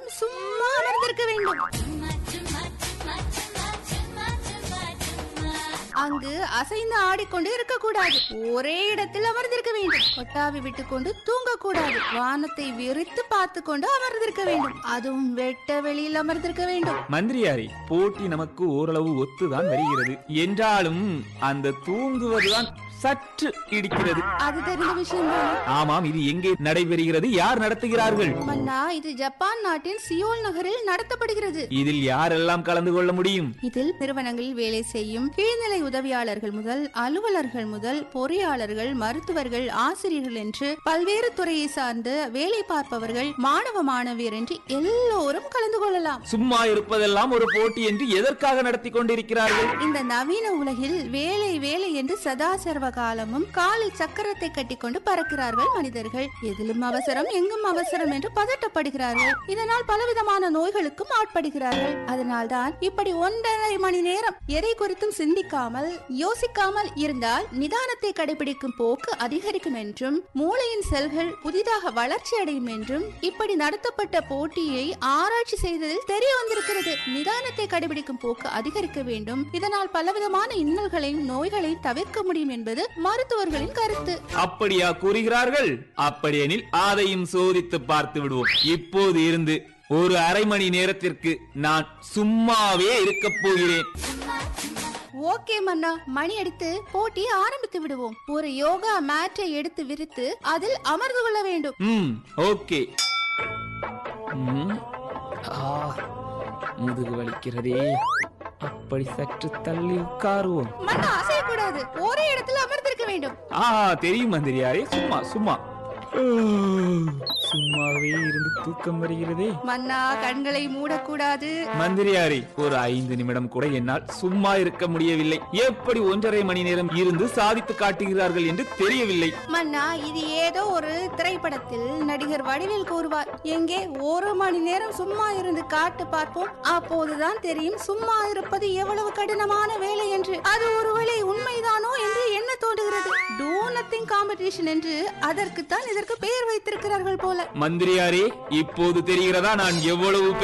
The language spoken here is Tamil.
நேரம் சும்மா அமர்ந்திருக்க வேண்டும் அங்கு அசைந்து ஆடிக்கொண்டு இருக்கக்கூடாது ஒரே இடத்தில் அமர்ந்திருக்க வேண்டும் கொட்டாவி விட்டுக்கொண்டு தூங்கக்கூடாது வானத்தை வெறித்து பார்த்து கொண்டு அமர்ந்திருக்க வேண்டும் அதுவும் வெட்ட வெளியில் அமர்ந்திருக்க வேண்டும் மந்திரியாரி போட்டி நமக்கு ஓரளவு ஒத்துதான் வருகிறது என்றாலும் அந்த தூங்குவதுதான் சற்று இடிக்கிறது அது தெரிந்த விஷயம் தானே ஆமாம் இது எங்கே நடைபெறுகிறது யார் நடத்துகிறார்கள் மன்னா இது ஜப்பான் நாட்டின் சியோல் நகரில் நடத்தப்படுகிறது இதில் யாரெல்லாம் கலந்து கொள்ள முடியும் இதில் நிறுவனங்களில் வேலை செய்யும் கீழ்நிலை உதவியாளர்கள் முதல் அலுவலர்கள் முதல் பொறியாளர்கள் மருத்துவர்கள் ஆசிரியர்கள் என்று பல்வேறு துறையை சார்ந்த வேலை பார்ப்பவர்கள் மாணவ மாணவியர் என்று எல்லோரும் கலந்து கொள்ளலாம் சும்மா இருப்பதெல்லாம் ஒரு போட்டி என்று எதற்காக நடத்தி கொண்டிருக்கிறார்கள் இந்த நவீன உலகில் வேலை வேலை என்று சதா சர்வ காலமும் காலில் சக்கரத்தை கட்டிக்கொண்டு பறக்கிறார்கள் மனிதர்கள் எதிலும் அவசரம் எங்கும் அவசரம் என்று பதட்டப்படுகிறார்கள் இதனால் பலவிதமான நோய்களுக்கும் ஆட்படுகிறார்கள் அதனால்தான் இப்படி ஒன்றரை மணி நேரம் எதை குறித்தும் சிந்திக்காமல் யோசிக்காமல் இருந்தால் நிதானத்தை கடைபிடிக்கும் போக்கு அதிகரிக்கும் என்றும் மூளையின் செல்கள் புதிதாக வளர்ச்சி அடையும் என்றும் இப்படி நடத்தப்பட்ட போட்டியை ஆராய்ச்சி செய்ததில் தெரிய வந்திருக்கிறது நிதானத்தை கடைபிடிக்கும் போக்கு அதிகரிக்க வேண்டும் இதனால் பலவிதமான இன்னல்களையும் நோய்களையும் தவிர்க்க முடியும் என்பது மருத்துவர்களின் கருத்து அப்படியா கூறுகிறார்கள் அப்படியெனில் அதையும் சோதித்து பார்த்து விடுவோம் இப்போது இருந்து ஒரு அரை மணி நேரத்திற்கு நான் சும்மாவே இருக்கப் போகிறேன் ஓகே மன்னா மணி அடித்து போட்டியை ஆரம்பித்து விடுவோம் ஒரு யோகா மேட்டை எடுத்து விரித்து அதில் அமர்ந்து கொள்ள வேண்டும் ம் ஓகே ம், ஆ, முதுகு வலிக்கிறதே அப்படி சற்று தள்ளி உட்காருவோம் மன்னா அசையக்கூடாது ஒரே இடத்தில் அமர்ந்திருக்க வேண்டும் ஆ தெரியும் மந்திரியாரே சும்மா சும்மா ஆ, சும்மாவே இருந்து தூக்கம் வருகிறதே மன்னா கண்களை மூடக்கூடாது மந்திரியாரே ஒரு ஐந்து நிமிடம் கூட என்னால் சும்மா இருக்க முடியவில்லை எப்படி ஒன்றரை மணி நேரம் இருந்து சாதித்து காட்டுகிறார்கள் என்று தெரியவில்லை மன்னா இது ஏதோ ஒரு திரைப்படத்தில் நடிகர் வடிவேல் கூறுவார் எங்கே ஒரு மணி நேரம் சும்மா இருந்து காட்டு பார்ப்போம் அப்போதுதான் தெரியும் சும்மா இருப்பது எவ்வளவு கடினமான வேலை என்று அது ஒருவேளை உண்மைதானோ என்று எண்ண தோன்றுகிறது டூ நத்திங் காம்படிஷன் என்று அதற்குத்தான் இதற்கு பெயர் வைத்திருக்கிறார்கள் போல மந்திரியாரே இப்போது தெரிகிறதா நான் எவ்வளவு